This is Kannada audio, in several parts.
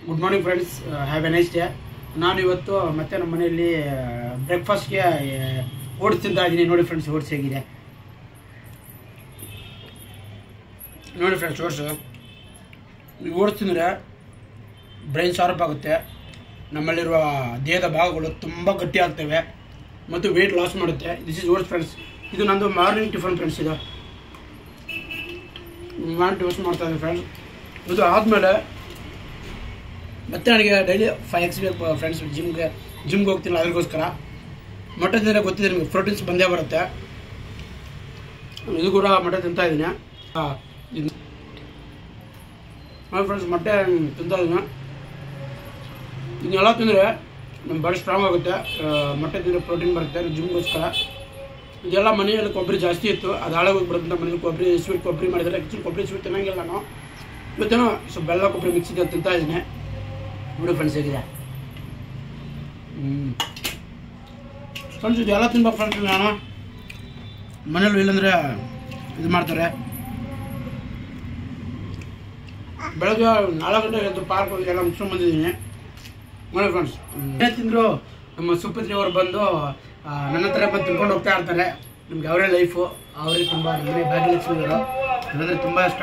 good morning friends have a nice day ನಾನು ಇವತ್ತು ಮತ್ತೆ ನಮ್ಮ ಮನೆಯಲ್ಲಿ ಬ್ರೇಕ್ಫಾಸ್ಟ್ಗೆ ಓಟ್ಸ್ ತಿಂತಾ ಇದ್ದೀನಿ ನೋಡಿ ಫ್ರೆಂಡ್ಸ್ ಓಟ್ಸ್ ಹೇಗಿದೆ ನೋಡಿ ಫ್ರೆಂಡ್ಸ್ ಓಟ್ಸ್ ನೀವು ಓಟ್ಸ್ ತಿಂದರೆ ಬ್ರೈನ್ ಶಾರ್ಪ್ ಆಗುತ್ತೆ ನಮ್ಮಲ್ಲಿರುವ ದೇಹದ ಭಾಗಗಳು ತುಂಬ ಗಟ್ಟಿ ಆಗ್ತವೆ ಮತ್ತು ವೆಯ್ಟ್ ಲಾಸ್ ಮಾಡುತ್ತೆ ದಿಸ್ ಇಸ್ ಓಟ್ಸ್ ಫ್ರೆಂಡ್ಸ್ ಇದು ನಂದು ಮಾರ್ನಿಂಗ್ ಟಿಫನ್ ಫ್ರೆಂಡ್ಸ್ ಇದು ಮಾರ್ನಿಂಗ್ ಟಿಫನ್ ಮಾಡ್ತಾ ಇದ್ದೀನಿ ಫ್ರೆಂಡ್ಸ್ ಇದು ಆದಮೇಲೆ ಮತ್ತೆ ನನಗೆ ಡೈಲಿ ಫೈವ್ ಎಕ್ಸ್ ಬೇಕು ಫ್ರೆಂಡ್ಸ್ ಜಿಮ್ಗೆ ಜಿಮ್ಗೆ ಹೋಗ್ತೀನಿ ಅದಕ್ಕೋಸ್ಕರ ಮೊಟ್ಟೆ ತಿಂದರೆ ಗೊತ್ತಿದೆ ನಿಮಗೆ ಪ್ರೋಟೀನ್ಸ್ ಬಂದೇ ಬರುತ್ತೆ ಇದು ಕೂಡ ಮೊಟ್ಟೆ ತಿಂತಾ ಇದ್ದೀನಿ ಫ್ರೆಂಡ್ಸ್ ಮೊಟ್ಟೆ ತಿಂತಾ ಇದ್ದೀನಿ ಇದನ್ನೆಲ್ಲ ತಿಂದರೆ ನಮ್ಮ ಬಾಡಿ ಸ್ಟ್ರಾಂಗ್ ಆಗುತ್ತೆ ಆ, ಮೊಟ್ಟೆ ತಿಂದರೆ ಪ್ರೋಟೀನ್ ಬರುತ್ತೆ ಜಿಮ್ಗೋಸ್ಕರ ಇದೆಲ್ಲ ಮನೆಯಲ್ಲಿ ಕೊಬ್ಬರಿ ಜಾಸ್ತಿ ಇತ್ತು ಅದು ಹಾಳಾಗಿ ಹೋಗ್ಬಿಡುತ್ತೆ ಮನೇಲಿ ಕೊಬ್ಬರಿ ಸ್ವೀಟ್ ಕೊಬ್ಬರಿ ಮಾಡಿದರೆ ಆ್ಯಕ್ಚುಲಿ ಕೊಬ್ಬರಿ ಸ್ವೀಟ್ ತಿನ್ನಂಗಿಲ್ಲ ನಾನು ಇವತ್ತೇನೋ ಸ್ವಲ್ಪ ಬೆಲ್ಲ ಕೊಬ್ಬರಿ ಮಿಕ್ಸ್ ಇದೆ ತಿಂತಾ ಇದ್ದೀನಿ ನೋಡಿ ಫ್ರೆಂಡ್ಸ್ ಹೇಗಿದೆ ಹ್ಞೂ ಫ್ರೆಂಡ್ಸ್ ಇದೆಲ್ಲ ತಿನ್ಬೇಕು ಫ್ರೆಂಡ್ಸ್ ನಾನು ಮನೇಲಿ ಇಲ್ಲಂದ್ರೆ ಇದು ಮಾಡ್ತಾರೆ ಬೆಳಗ್ಗೆ ನಾಲ್ಕು ಗಂಟೆ ಎದ್ದು ಪಾರ್ಕ್ ಹೋಗಿ ಎಲ್ಲ ಮುಗಿಸ್ಕೊಂಡು ಬಂದಿದ್ದೀನಿ ನೋಡಿ ಫ್ರೆಂಡ್ಸ್ ಏನೇ ತಿಂದರು ನಮ್ಮ ಸುಪತ್ರಿ ಅವರು ಬಂದು ಆ, ನನ್ನ ಹತ್ರ ಬಂದು ತಿನ್ಕೊಂಡು ಹೋಗ್ತಾ ಇರ್ತಾರೆ ನಮ್ಗೆ ಅವರೇ ಲೈಫು ಅವರೇ ತುಂಬ ನಮ್ಮನೆ ಭಾಗ್ಯಲಕ್ಷ್ಮಿಗಳು ನನಂದರೆ ತುಂಬ ಇಷ್ಟ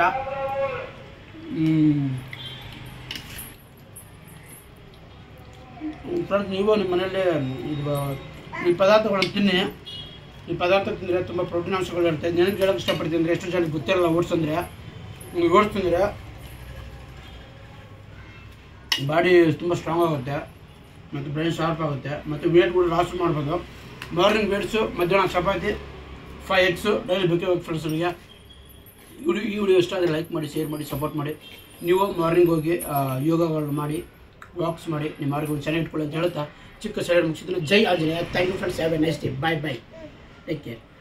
ಫ್ರೆಂಡ್ಸ್ ನೀವು ನಿಮ್ಮ ಮನೆಯಲ್ಲಿ ಇದು ಈ ಪದಾರ್ಥಗಳನ್ನು ತಿನ್ನಿ ಈ ಪದಾರ್ಥ ತಿಂದರೆ ತುಂಬ ಪ್ರೋಟೀನ್ ಅಂಶಗಳು ಇರುತ್ತೆ ನೆನಪು ಹೇಳೋಕೆ ಇಷ್ಟಪಡ್ತೀನಿ ಅಂದರೆ ಎಷ್ಟು ಜನಕ್ಕೆ ಗೊತ್ತಿರಲ್ಲ ಓಟ್ಸ್ ಅಂದರೆ ನೀವು ಓಟ್ಸ್ ತಿಂದರೆ ಬಾಡಿ ತುಂಬ ಸ್ಟ್ರಾಂಗ್ ಆಗುತ್ತೆ ಮತ್ತು ಬ್ರೈನ್ ಶಾರ್ಪ್ ಆಗುತ್ತೆ ಮತ್ತು ವೇಟ್ ಕೂಡ ಲಾಸ್ ಮಾಡ್ಬೋದು ಮಾರ್ನಿಂಗ್ ವೇಟ್ಸು ಮಧ್ಯಾಹ್ನ ಚಪಾತಿ ಫೈವ್ ಎಗ್ಸು ಡೈಲಿ ಬೇಕೇ ಬೇಕು ಫ್ರೆಂಡ್ಸ್ಗಳಿಗೆ ವಿಡಿಯೋ ಈ ವಿಡಿಯೋ ಇಷ್ಟ ಆದರೆ ಲೈಕ್ ಮಾಡಿ ಶೇರ್ ಮಾಡಿ ಸಪೋರ್ಟ್ ಮಾಡಿ ನೀವು ಮಾರ್ನಿಂಗ್ ಹೋಗಿ ಆ, ಯೋಗಗಳು ಮಾಡಿ ವಾಕ್ಸ್ ಮಾಡಿ ನಿಮ್ಮ ಆರೋಗ್ಯವನ್ನು ಚೆನ್ನಾಗಿ ಇಟ್ಕೊಳ್ಳಿ ಅಂತ ಹೇಳ್ತಾ ಚಿಕ್ಕ ಸೈಡ್ ಮುಗಿಸಿದ್ರೆ ಜೈ Anjaneya thank you friends have a next day bye bye take care